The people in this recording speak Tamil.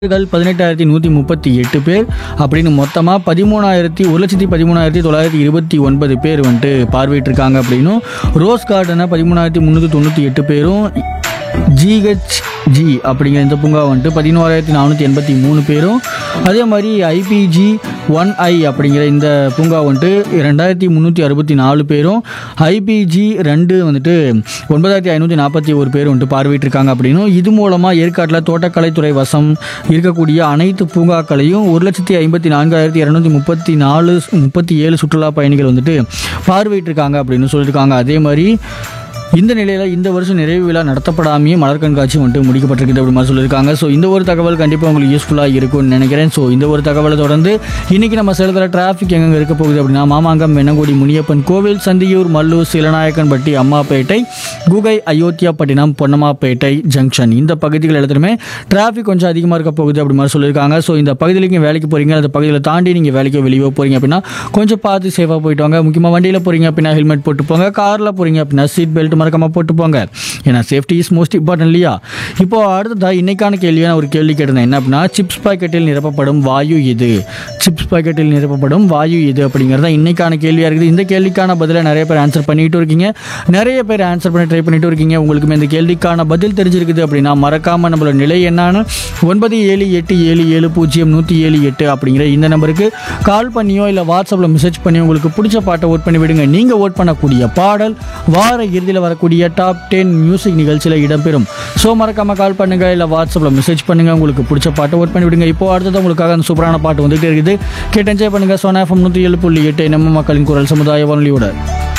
பேர்கள் பதினெட்டாயிரத்தி நூற்றி முப்பத்தி எட்டு பேர் அப்படின்னு மொத்தமாக பதிமூணாயிரத்தி ஒரு லட்சத்தி பதிமூணாயிரத்தி தொள்ளாயிரத்தி இருபத்தி ஒன்பது பேர் வந்துட்டு பார்வையிட்டிருக்காங்க அப்படின்னும் ரோஸ் கார்டனை பதிமூணாயிரத்தி முந்நூற்றி தொண்ணூற்றி எட்டு பேரும் ஜிஹெச்ஜி அப்படிங்கிற இந்த பூங்கா வந்துட்டு பதினோராயிரத்தி நானூற்றி எண்பத்தி மூணு பேரும் அதே மாதிரி ஐபிஜி ஒன் ஐ அப்படிங்கிற இந்த பூங்கா வந்துட்டு ரெண்டாயிரத்தி முந்நூற்றி அறுபத்தி நாலு பேரும் ஐபிஜி ரெண்டு வந்துட்டு ஒன்பதாயிரத்தி ஐநூற்றி நாற்பத்தி ஒரு பேர் வந்துட்டு பார்வையிட்டிருக்காங்க அப்படின்னும் இது மூலமாக ஏற்காட்டில் தோட்டக்கலைத்துறை வசம் இருக்கக்கூடிய அனைத்து பூங்காக்களையும் ஒரு லட்சத்தி ஐம்பத்தி நான்காயிரத்தி இரநூத்தி முப்பத்தி நாலு முப்பத்தி ஏழு சுற்றுலா பயணிகள் வந்துட்டு பார்வையிட்டிருக்காங்க அப்படின்னு சொல்லியிருக்காங்க அதே மாதிரி இந்த நிலையில் இந்த வருஷம் நிறைவு விழா நடத்தப்படாமையே மலர் கண்காட்சி வந்துட்டு முடிக்கப்பட்டிருக்குது அப்படி மாதிரி சொல்லியிருக்காங்க ஸோ இந்த ஒரு தகவல் கண்டிப்பாக உங்களுக்கு யூஸ்ஃபுல்லாக இருக்கும்னு நினைக்கிறேன் ஸோ இந்த ஒரு தகவலை தொடர்ந்து இன்றைக்கி நம்ம சேலத்தில் டிராஃபிக் எங்கெங்கே இருக்க போகுது அப்படின்னா மாமாங்கம் வெண்ணங்குடி முனியப்பன் கோவில் சந்தியூர் மல்லூர் சீலநாயக்கன்பட்டி அம்மாப்பேட்டை குகை அயோத்தியாப்பட்டினம் பொன்னம்மாப்பேட்டை ஜங்ஷன் இந்த பகுதிகள் இடத்துலையுமே டிராஃபிக் கொஞ்சம் அதிகமாக இருக்க போகுது அப்படி மாதிரி சொல்லியிருக்காங்க ஸோ இந்த பகுதியில் நீங்கள் வேலைக்கு போகிறீங்க அந்த பகுதியில் தாண்டி நீங்கள் வேலைக்கு வெளியே போகிறீங்க அப்படின்னா கொஞ்சம் பார்த்து சேஃபாக போயிட்டு வாங்க முக்கியமாக வண்டியில் போகிறீங்க அப்படின்னா ஹெல்மெட் போட்டு போங்க காரில் போகிறீங்க அப்படின்னா சீட் பெல்ட் மறக்காமல் போட்டு போங்க ஏன்னா சேஃப்டி இஸ் மோஸ்ட் இம்பார்ட்டன்ட் இல்லையா இப்போ அடுத்ததாக இன்னைக்கான கேள்வியை நான் ஒரு கேள்வி கேட்டிருந்தேன் என்ன அப்படின்னா சிப்ஸ் பாக்கெட்டில் நிரப்பப்படும் வாயு எது சிப்ஸ் பாக்கெட்டில் நிரப்பப்படும் வாயு எது அப்படிங்கிறது தான் இன்னைக்கான கேள்வியாக இருக்குது இந்த கேள்விக்கான பதிலை நிறைய பேர் ஆன்சர் பண்ணிட்டு இருக்கீங்க நிறைய பேர் ஆன்சர் பண்ணி ட்ரை பண்ணிட்டு இருக்கீங்க உங்களுக்குமே இந்த கேள்விக்கான பதில் தெரிஞ்சிருக்குது அப்படின்னா மறக்காமல் நம்மளோட நிலை என்னன்னு ஒன்பது ஏழு எட்டு ஏழு ஏழு பூஜ்ஜியம் நூற்றி ஏழு எட்டு அப்படிங்கிற இந்த நம்பருக்கு கால் பண்ணியோ இல்லை வாட்ஸ்அப்பில் மெசேஜ் பண்ணி உங்களுக்கு பிடிச்ச பாட்டை ஓட் பண்ணி விடுங்க நீங்கள் ஓட் பண்ணக்கூடிய பாடல் வார இறுதியில் வரக்கூடிய டாப் டென் மியூசிக் நிகழ்ச்சியில் இடம்பெறும் ஸோ மறக்காமல் கால் பண்ணுங்க இல்லை வாட்ஸ்அப்பில் மெசேஜ் பண்ணுங்க உங்களுக்கு பிடிச்ச பாட்டை ஓட் பண்ணி விடுங்க இப்போ அடுத்தது உங்களுக்காக அந்த சூப்பரான பாட்டு வந்துகிட்டே இருக்குது கேட்டு என்ஜாய் பண்ணுங்க சோனா எஃப்எம் நூற்றி ஏழு புள்ளி எட்டு நம்ம மக்களின் குரல் சமுதாய வானொலியோட